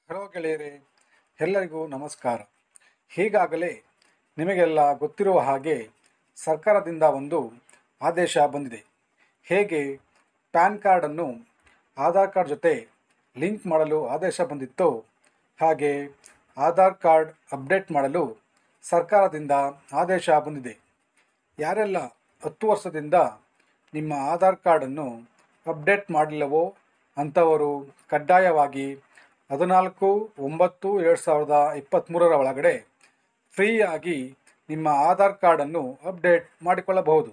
hello ಗೆಳೆಯರೇ ಎಲ್ಲರಿಗೂ ನಮಸ್ಕಾರ ಈಗಾಗಲೇ ನಿಮಗೆಲ್ಲ ಗೊತ್ತಿರುವ ಹಾಗೆ ಸರ್ಕಾರದಿಂದ ಒಂದು ಆದೇಶ ಬಂದಿದೆ ಹೇಗೆ ಪ್ಯಾನ್ ಕಾರ್ಡನ್ನು ಆಧಾರ್ ಕಾರ್ಡ್ ಜೊತೆ ಲಿಂಕ್ ಮಾಡಲು ಆದೇಶ ಬಂದಿತ್ತೋ ಹಾಗೆ ಆಧಾರ್ ಕಾರ್ಡ್ ಅಪ್ಡೇಟ್ ಮಾಡಲು ಸರ್ಕಾರದಿಂದ ಆದೇಶ ಬಂದಿದೆ ಯಾರೆಲ್ಲ ಹತ್ತು ವರ್ಷದಿಂದ ನಿಮ್ಮ ಆಧಾರ್ ಕಾರ್ಡನ್ನು ಅಪ್ಡೇಟ್ ಮಾಡಿಲ್ಲವೋ ಅಂಥವರು ಕಡ್ಡಾಯವಾಗಿ ಹದಿನಾಲ್ಕು ಒಂಬತ್ತು ಎರಡು ಸಾವಿರದ ಇಪ್ಪತ್ತ್ಮೂರರ ಒಳಗಡೆ ಫ್ರೀಯಾಗಿ ನಿಮ್ಮ ಆಧಾರ್ ಕಾರ್ಡನ್ನು ಅಪ್ಡೇಟ್ ಮಾಡಿಕೊಳ್ಳಬಹುದು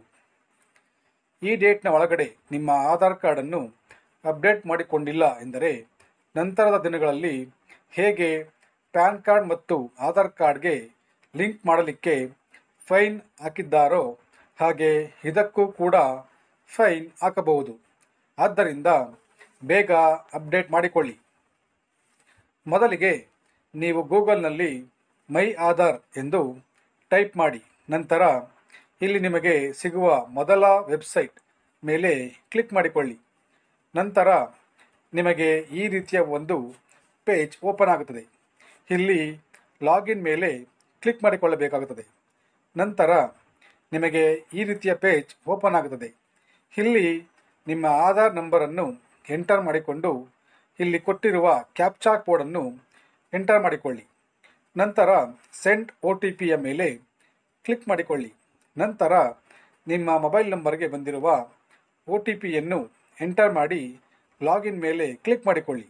ಈ ಡೇಟ್ನ ಒಳಗಡೆ ನಿಮ್ಮ ಆಧಾರ್ ಕಾರ್ಡನ್ನು ಅಪ್ಡೇಟ್ ಮಾಡಿಕೊಂಡಿಲ್ಲ ಎಂದರೆ ನಂತರದ ದಿನಗಳಲ್ಲಿ ಹೇಗೆ ಪ್ಯಾನ್ ಕಾರ್ಡ್ ಮತ್ತು ಆಧಾರ್ ಕಾರ್ಡ್ಗೆ ಲಿಂಕ್ ಮಾಡಲಿಕ್ಕೆ ಫೈನ್ ಹಾಕಿದ್ದಾರೋ ಹಾಗೆ ಇದಕ್ಕೂ ಕೂಡ ಫೈನ್ ಹಾಕಬಹುದು ಆದ್ದರಿಂದ ಬೇಗ ಅಪ್ಡೇಟ್ ಮಾಡಿಕೊಳ್ಳಿ ಮೊದಲಿಗೆ ನೀವು ಗೂಗಲ್ನಲ್ಲಿ ಮೈ ಆಧಾರ್ ಎಂದು ಟೈಪ್ ಮಾಡಿ ನಂತರ ಇಲ್ಲಿ ನಿಮಗೆ ಸಿಗುವ ಮೊದಲ ವೆಬ್ಸೈಟ್ ಮೇಲೆ ಕ್ಲಿಕ್ ಮಾಡಿಕೊಳ್ಳಿ ನಂತರ ನಿಮಗೆ ಈ ರೀತಿಯ ಒಂದು ಪೇಜ್ ಓಪನ್ ಆಗುತ್ತದೆ ಇಲ್ಲಿ ಲಾಗಿನ್ ಮೇಲೆ ಕ್ಲಿಕ್ ಮಾಡಿಕೊಳ್ಳಬೇಕಾಗುತ್ತದೆ ನಂತರ ನಿಮಗೆ ಈ ರೀತಿಯ ಪೇಜ್ ಓಪನ್ ಆಗುತ್ತದೆ ಇಲ್ಲಿ ನಿಮ್ಮ ಆಧಾರ್ ನಂಬರನ್ನು ಎಂಟರ್ ಮಾಡಿಕೊಂಡು ಇಲ್ಲಿ ಕೊಟ್ಟಿರುವ ಕ್ಯಾಪ್ಚಾ ಕೋಡನ್ನು ಎಂಟರ್ ಮಾಡಿಕೊಳ್ಳಿ ನಂತರ ಸೆಂಡ್ ಒ ಟಿ ಪಿಯ ಮೇಲೆ ಕ್ಲಿಕ್ ಮಾಡಿಕೊಳ್ಳಿ ನಂತರ ನಿಮ್ಮ ಮೊಬೈಲ್ ನಂಬರ್ಗೆ ಬಂದಿರುವ ಒ ಟಿ ಪಿಯನ್ನು ಎಂಟರ್ ಮಾಡಿ ಲಾಗಿನ್ ಮೇಲೆ ಕ್ಲಿಕ್ ಮಾಡಿಕೊಳ್ಳಿ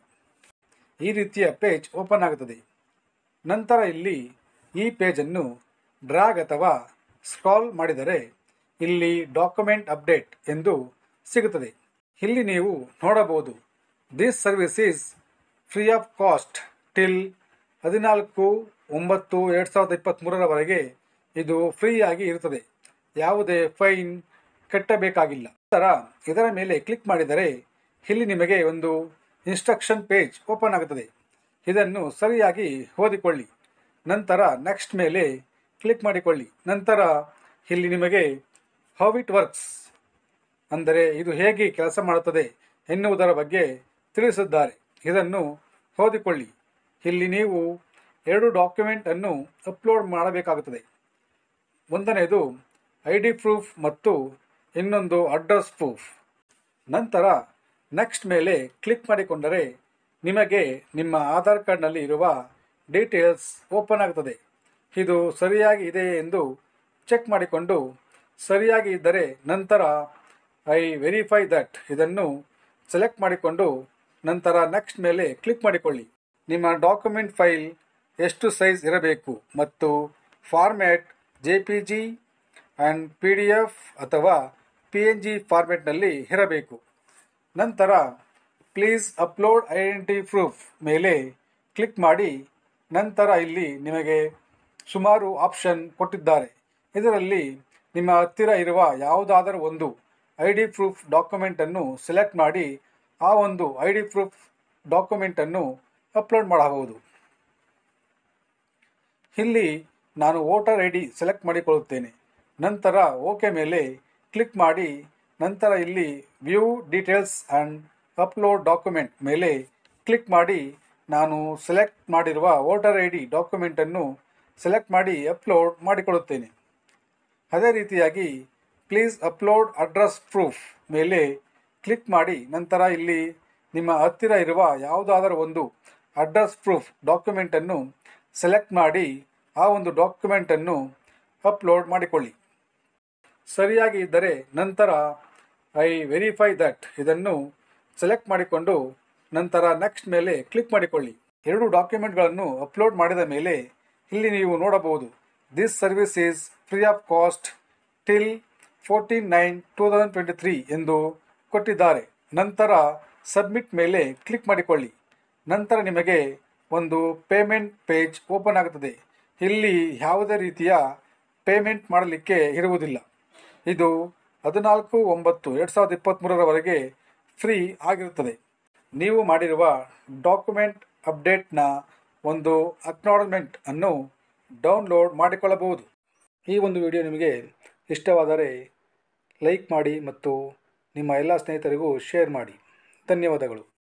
ಈ ರೀತಿಯ ಪೇಜ್ ಓಪನ್ ಆಗುತ್ತದೆ ನಂತರ ಇಲ್ಲಿ ಈ ಪೇಜನ್ನು ಡ್ರ್ಯಾಗ್ ಅಥವಾ ಸ್ಕ್ರಾಲ್ ಮಾಡಿದರೆ ಇಲ್ಲಿ ಡಾಕ್ಯುಮೆಂಟ್ ಅಪ್ಡೇಟ್ ಎಂದು ಸಿಗುತ್ತದೆ ಇಲ್ಲಿ ನೀವು ನೋಡಬಹುದು this service is free of cost till ಹದಿನಾಲ್ಕು ಒಂಬತ್ತು ಎರಡು ಸಾವಿರದ ಇಪ್ಪತ್ತ್ಮೂರರವರೆಗೆ ಇದು ಫ್ರೀಯಾಗಿ ಇರುತ್ತದೆ ಯಾವುದೇ ಫೈನ್ ಕಟ್ಟಬೇಕಾಗಿಲ್ಲ ನಂತರ ಇದರ ಮೇಲೆ ಕ್ಲಿಕ್ ಮಾಡಿದರೆ ಇಲ್ಲಿ ನಿಮಗೆ ಒಂದು ಇನ್ಸ್ಟ್ರಕ್ಷನ್ ಪೇಜ್ ಓಪನ್ ಆಗುತ್ತದೆ ಇದನ್ನು ಸರಿಯಾಗಿ ಓದಿಕೊಳ್ಳಿ ನಂತರ ನೆಕ್ಸ್ಟ್ ಮೇಲೆ ಕ್ಲಿಕ್ ಮಾಡಿಕೊಳ್ಳಿ ನಂತರ ಇಲ್ಲಿ ನಿಮಗೆ ಹೌ ಇಟ್ ವರ್ಕ್ಸ್ ಅಂದರೆ ಇದು ಹೇಗೆ ಕೆಲಸ ಮಾಡುತ್ತದೆ ಎನ್ನುವುದರ ಬಗ್ಗೆ ತಿಳಿಸಿದ್ದಾರೆ ಇದನ್ನು ಓದಿಕೊಳ್ಳಿ ಇಲ್ಲಿ ನೀವು ಎರಡು ಡಾಕ್ಯುಮೆಂಟ್ ಅನ್ನು ಅಪ್ಲೋಡ್ ಮಾಡಬೇಕಾಗುತ್ತದೆ ಒಂದನೇದು ಐ ಡಿ ಪ್ರೂಫ್ ಮತ್ತು ಇನ್ನೊಂದು ಅಡ್ರೆಸ್ ಪ್ರೂಫ್ ನಂತರ ನೆಕ್ಸ್ಟ್ ಮೇಲೆ ಕ್ಲಿಕ್ ಮಾಡಿಕೊಂಡರೆ ನಿಮಗೆ ನಿಮ್ಮ ಆಧಾರ್ ಕಾರ್ಡ್ನಲ್ಲಿ ಇರುವ ಡೀಟೇಲ್ಸ್ ಓಪನ್ ಆಗುತ್ತದೆ ಇದು ಸರಿಯಾಗಿ ಇದೆ ಎಂದು ಚೆಕ್ ಮಾಡಿಕೊಂಡು ಸರಿಯಾಗಿ ಇದ್ದರೆ ನಂತರ ಐ ವೆರಿಫೈ ದಟ್ ಇದನ್ನು ಸೆಲೆಕ್ಟ್ ಮಾಡಿಕೊಂಡು ನಂತರ ನೆಕ್ಸ್ಟ್ ಮೇಲೆ ಕ್ಲಿಕ್ ಮಾಡಿಕೊಳ್ಳಿ ನಿಮ್ಮ ಡಾಕ್ಯುಮೆಂಟ್ ಫೈಲ್ ಎಷ್ಟು ಸೈಜ್ ಇರಬೇಕು ಮತ್ತು format J P G and P D F ಅಥವಾ ಪಿ ಎನ್ ಜಿ ಫಾರ್ಮ್ಯಾಟ್ನಲ್ಲಿ ಇರಬೇಕು ನಂತರ ಪ್ಲೀಸ್ ಅಪ್ಲೋಡ್ ಐಡೆಂಟಿ ಪ್ರೂಫ್ ಮೇಲೆ ಕ್ಲಿಕ್ ಮಾಡಿ ನಂತರ ಇಲ್ಲಿ ನಿಮಗೆ ಸುಮಾರು ಆಪ್ಷನ್ ಕೊಟ್ಟಿದ್ದಾರೆ ಇದರಲ್ಲಿ ನಿಮ್ಮ ಹತ್ತಿರ ಇರುವ ಯಾವುದಾದರೂ ಒಂದು ಐ ಡಿ ಪ್ರೂಫ್ ಡಾಕ್ಯುಮೆಂಟನ್ನು ಸೆಲೆಕ್ಟ್ ಮಾಡಿ ಆ ಒಂದು ಐ ಡಿ ಪ್ರೂಫ್ ಡಾಕ್ಯುಮೆಂಟನ್ನು ಅಪ್ಲೋಡ್ ಮಾಡಬಹುದು ಇಲ್ಲಿ ನಾನು ವೋಟರ್ ಐ ಡಿ ಸೆಲೆಕ್ಟ್ ಮಾಡಿಕೊಳ್ಳುತ್ತೇನೆ ನಂತರ ಓಕೆ ಮೇಲೆ ಕ್ಲಿಕ್ ಮಾಡಿ ನಂತರ ಇಲ್ಲಿ view details and upload document ಮೇಲೆ ಕ್ಲಿಕ್ ಮಾಡಿ ನಾನು ಸೆಲೆಕ್ಟ್ ಮಾಡಿರುವ ವೋಟರ್ ಐ ಡಿ ಡಾಕ್ಯುಮೆಂಟನ್ನು ಸೆಲೆಕ್ಟ್ ಮಾಡಿ ಅಪ್ಲೋಡ್ ಮಾಡಿಕೊಳ್ಳುತ್ತೇನೆ ಅದೇ ರೀತಿಯಾಗಿ ಪ್ಲೀಸ್ ಅಪ್ಲೋಡ್ ಅಡ್ರೆಸ್ ಪ್ರೂಫ್ ಮೇಲೆ ಕ್ಲಿಕ್ ಮಾಡಿ ನಂತರ ಇಲ್ಲಿ ನಿಮ್ಮ ಹತ್ತಿರ ಇರುವ ಯಾವುದಾದರೂ ಒಂದು ಅಡ್ರೆಸ್ ಪ್ರೂಫ್ ಡಾಕ್ಯುಮೆಂಟನ್ನು ಸೆಲೆಕ್ಟ್ ಮಾಡಿ ಆ ಒಂದು ಡಾಕ್ಯುಮೆಂಟನ್ನು ಅಪ್ಲೋಡ್ ಮಾಡಿಕೊಳ್ಳಿ ಸರಿಯಾಗಿ ಇದ್ದರೆ ನಂತರ ಐ ವೆರಿಫೈ ದಟ್ ಇದನ್ನು ಸೆಲೆಕ್ಟ್ ಮಾಡಿಕೊಂಡು ನಂತರ ನೆಕ್ಸ್ಟ್ ಮೇಲೆ ಕ್ಲಿಕ್ ಮಾಡಿಕೊಳ್ಳಿ ಎರಡು ಡಾಕ್ಯುಮೆಂಟ್ಗಳನ್ನು ಅಪ್ಲೋಡ್ ಮಾಡಿದ ಮೇಲೆ ಇಲ್ಲಿ ನೀವು ನೋಡಬಹುದು this service is free of cost till fourteen nine two thousand twenty three ಎಂದು ಕೊಟ್ಟಿದ್ದಾರೆ ನಂತರ ಸಬ್ಮಿಟ್ ಮೇಲೆ ಕ್ಲಿಕ್ ಮಾಡಿಕೊಳ್ಳಿ ನಂತರ ನಿಮಗೆ ಒಂದು ಪೇಮೆಂಟ್ ಪೇಜ್ ಓಪನ್ ಆಗುತ್ತದೆ ಇಲ್ಲಿ ಯಾವುದೇ ರೀತಿಯ ಪೇಮೆಂಟ್ ಮಾಡಲಿಕ್ಕೆ ಇರುವುದಿಲ್ಲ ಇದು ಹದಿನಾಲ್ಕು ಒಂಬತ್ತು ಎರಡು ಸಾವಿರದ ಇಪ್ಪತ್ತ್ಮೂರರವರೆಗೆ ಫ್ರೀ ಆಗಿರುತ್ತದೆ ನೀವು ಮಾಡಿರುವ ಡಾಕ್ಯುಮೆಂಟ್ ಅಪ್ಡೇಟ್ನ ಒಂದು ಅಕ್ನಾಲಜ್ಮೆಂಟ್ ಅನ್ನು ಡೌನ್ಲೋಡ್ ಮಾಡಿಕೊಳ್ಳಬಹುದು ಈ ಒಂದು ವಿಡಿಯೋ ನಿಮಗೆ ಇಷ್ಟವಾದರೆ ಲೈಕ್ ಮಾಡಿ ಮತ್ತು ನಿಮ್ಮ ಎಲ್ಲ ಸ್ನೇಹಿತರಿಗೂ ಶೇರ್ ಮಾಡಿ ಧನ್ಯವಾದಗಳು